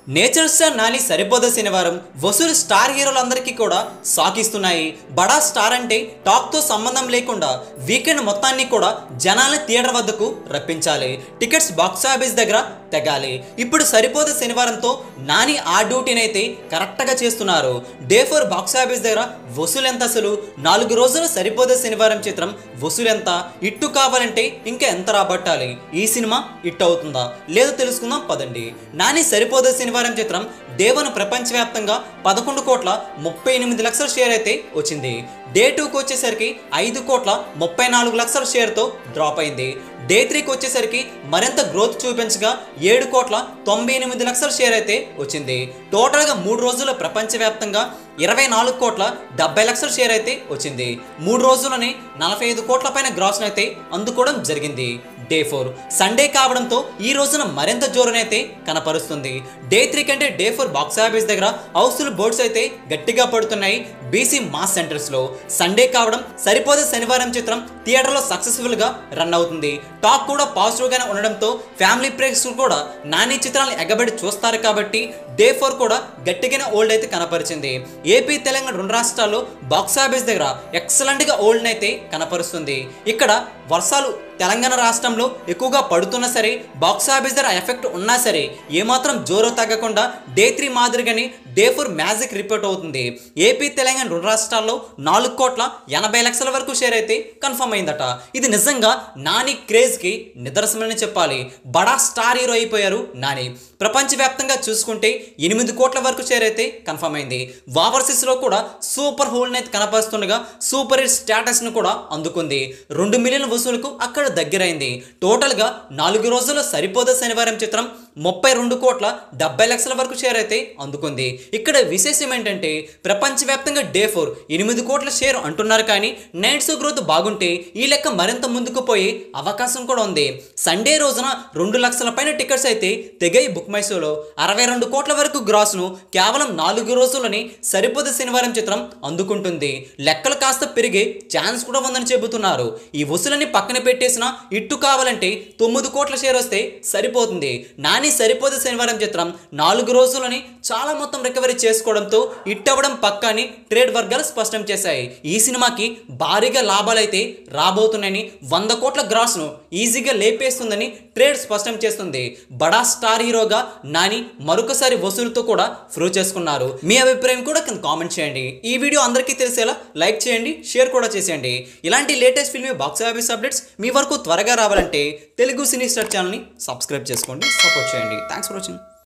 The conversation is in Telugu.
నేచర్ స్టార్ నాని సరిపోద శనివారం వసూలు స్టార్ హీరోలందరికీ కూడా సాకిస్తున్నాయి బడా స్టార్ అంటే టాక్తో సంబంధం లేకుండా వీకెండ్ మొత్తాన్ని కూడా జనాల్ని థియేటర్ వద్దకు రప్పించాలి టికెట్స్ బాక్స్ ఆఫీస్ దగ్గర తెగాలి ఇప్పుడు సరిపోద శనివారంతో నాని ఆ డ్యూటీని అయితే కరెక్ట్గా చేస్తున్నారు డే ఫోర్ బాక్స్ ఆఫీస్ దగ్గర వసూలు ఎంత అసలు నాలుగు రోజులు సరిపోద శనివారం చిత్రం వసూలు ఎంత ఇట్టు కావాలంటే ఇంకా ఎంత రాబట్టాలి ఈ సినిమా ఇట్ అవుతుందా లేదో తెలుసుకుందాం పదండి నాని సరిపోద శనివారం చిత్రం దేవను ప్రపంచవ్యాప్తంగా పదకొండు కోట్ల ముప్పై ఎనిమిది లక్షల షేర్ అయితే వచ్చింది డే టూకి వచ్చేసరికి ఐదు కోట్ల ముప్పై నాలుగు లక్షల షేర్తో డ్రాప్ అయింది డే త్రీకి వచ్చేసరికి మరింత గ్రోత్ చూపించగా ఏడు కోట్ల తొంభై ఎనిమిది లక్షల షేర్ అయితే వచ్చింది టోటల్గా మూడు రోజుల ప్రపంచవ్యాప్తంగా ఇరవై నాలుగు కోట్ల డెబ్బై లక్షల షేర్ అయితే వచ్చింది మూడు రోజులని నలభై ఐదు కోట్ల పైన గ్రాస్ను అయితే అందుకోవడం జరిగింది డే ఫోర్ సండే కావడంతో ఈ రోజున మరింత జోరునైతే కనపరుస్తుంది డే త్రీ కంటే డే ఫోర్ బాక్స్ ఆఫీస్ దగ్గర హౌస్ఫుల్ బోర్డ్స్ అయితే గట్టిగా పడుతున్నాయి బీసీ మాస్ సెంటర్స్లో సండే కావడం సరిపోదే శనివారం చిత్రం థియేటర్లో సక్సెస్ఫుల్గా రన్ అవుతుంది టాక్ కూడా పాజిటివ్గానే ఉండడంతో ఫ్యామిలీ ప్రేక్షకులు కూడా నాని చిత్రాలను ఎగబడి చూస్తారు కాబట్టి డే ఫోర్ కూడా గట్టిగానే ఓల్డ్ అయితే కనపరిచింది ఏపీ తెలంగాణ రెండు రాష్ట్రాల్లో బాక్స్ ఆఫీస్ దగ్గర ఎక్సలెంట్గా ఓల్డ్ అయితే కనపరుస్తుంది ఇక్కడ వర్షాలు తెలంగాణ రాష్ట్రంలో ఎక్కువగా పడుతున్నా సరే బాక్స్ ఆఫీస్ దగ్గర ఎఫెక్ట్ ఉన్నా సరే ఏమాత్రం జోరు తగ్గకుండా డే త్రీ మాదిరిగానే డే ఫోర్ మ్యాజిక్ రిపోర్ట్ అవుతుంది ఏపీ తెలంగాణ రెండు రాష్ట్రాల్లో నాలుగు కోట్ల ఎనభై లక్షల వరకు షేర్ అయితే కన్ఫర్మ్ అయిందట ఇది నిజంగా నాని క్రేజ్కి నిదర్శనమని చెప్పాలి బడా స్టార్ హీరో అయిపోయారు నాని ప్రపంచవ్యాప్తంగా చూసుకుంటే ఎనిమిది కోట్ల వరకు షేర్ అయితే కన్ఫర్మ్ అయింది ఓవర్సీస్లో కూడా సూపర్ హోల్ని అయితే కనపరుస్తుండగా సూపర్ హిట్ స్టేటస్ను కూడా అందుకుంది రెండు మిలియన్ వసూలుకు అక్కడ దగ్గరైంది టోటల్గా నాలుగు రోజుల్లో సరిపోద శనివారం చిత్రం ముప్పై రెండు కోట్ల డెబ్బై లక్షల వరకు షేర్ అయితే అందుకుంది ఇక్కడ విశేషం ఏంటంటే ప్రపంచవ్యాప్తంగా డే ఫోర్ ఎనిమిది కోట్ల షేర్ అంటున్నారు కానీ నైట్స్ గ్రోత్ బాగుంటే ఈ లెక్క మరింత ముందుకు పోయే అవకాశం కూడా ఉంది సండే రోజున రెండు లక్షల పైన టికెట్స్ అయితే తెగాయి బుక్ మై షోలో అరవై రెండు కోట్ల వరకు గ్రాస్ను కేవలం నాలుగు రోజులని సరిపోద శనివారం చిత్రం అందుకుంటుంది లెక్కలు కాస్త పెరిగే ఛాన్స్ కూడా ఉందని చెబుతున్నారు ఈ వసూలని పక్కన పెట్టేసిన ఇట్టు కావాలంటే తొమ్మిది కోట్ల షేర్ వస్తే సరిపోతుంది నాని సరిపోదు శనివారం చిత్రం నాలుగు రోజులని చాలా మొత్తం రికవరీ చేసుకోవడంతో ఇట్ అవ్వడం పక్కాని ట్రేడ్ వర్గాలు స్పష్టం చేశాయి ఈ సినిమాకి భారీగా లాభాలైతే రాబోతున్నాయని వంద కోట్ల గ్రాస్ను ఈజీగా లేపేస్తుందని ట్రేడ్ స్పష్టం చేస్తుంది బడా స్టార్ హీరోగా నాని మరొకసారి వసూలుతో కూడా ప్రూవ్ చేసుకున్నారు మీ అభిప్రాయం కూడా కింద కామెంట్ చేయండి ఈ వీడియో అందరికీ తెలిసేలా లైక్ చేయండి షేర్ కూడా చేసేయండి ఇలాంటి latest film box office updates మీ వరకు త్వరగా రావాలంటే తెలుగు సినీ స్టార్ ఛానల్ని సబ్స్క్రైబ్ చేసుకోండి సపోర్ట్ చేయండి థ్యాంక్స్ ఫర్ వాచింగ్